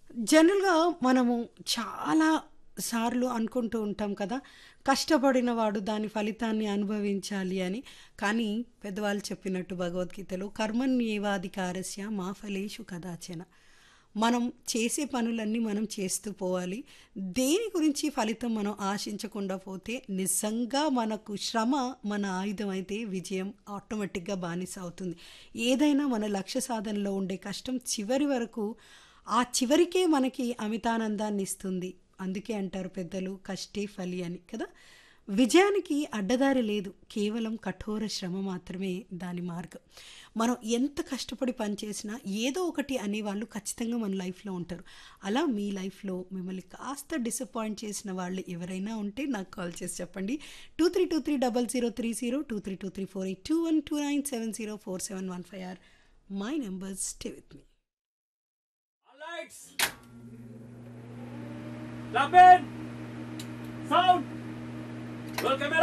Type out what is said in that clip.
జనరల్‌గా మనము చాలా సార్లు అనుకుంటూ ఉంటాం కదా! కష్టపడిన వాడు దాని ఫలితాన్ని అనుభవించాలి అని. కానీ పెద్దవాళ్ళు చెప్పినట్టు భగవద్గీతలో కర్మణ్యేవాధికారస్య మా ఫలేషు కదాచన. మనం చేసే పనులన్నీ మనం చేస్తూ పోవాలి. దేని గురించి ఫలితం మనం ఆశించకుండా పోతే నిజంగా మనకు శ్రమ మన ఆయుధం అయితే విజయం ఆటోమేటిక్‌గా బానిస అవుతుంది. ఏదైనా మన లక్ష్య సాధనలో ఉండే కష్టం చివరి వరకు ఆ చివరికే మనకి అమితానందాన్ని ఇస్తుంది. అందుకే అంటారు పెద్దలు కష్టే ఫలి అని కదా! విజయానికి అడ్డదారి లేదు. కేవలం కఠోర శ్రమ మాత్రమే దాని మార్గం. మనం ఎంత కష్టపడి పని చేసినా ఏదో ఒకటి అనేవాళ్ళు ఖచ్చితంగా మన లైఫ్‌లో ఉంటారు. అలా మీ లైఫ్‌లో మిమ్మల్ని కాస్త డిసప్పాయింట్ చేసిన వాళ్ళు ఎవరైనా ఉంటే నాకు కాల్ చేసి చెప్పండి. 23230030 23234821 29704715 are my numbers. Stay with me. All lights. Clap in. Sound. Roll camera.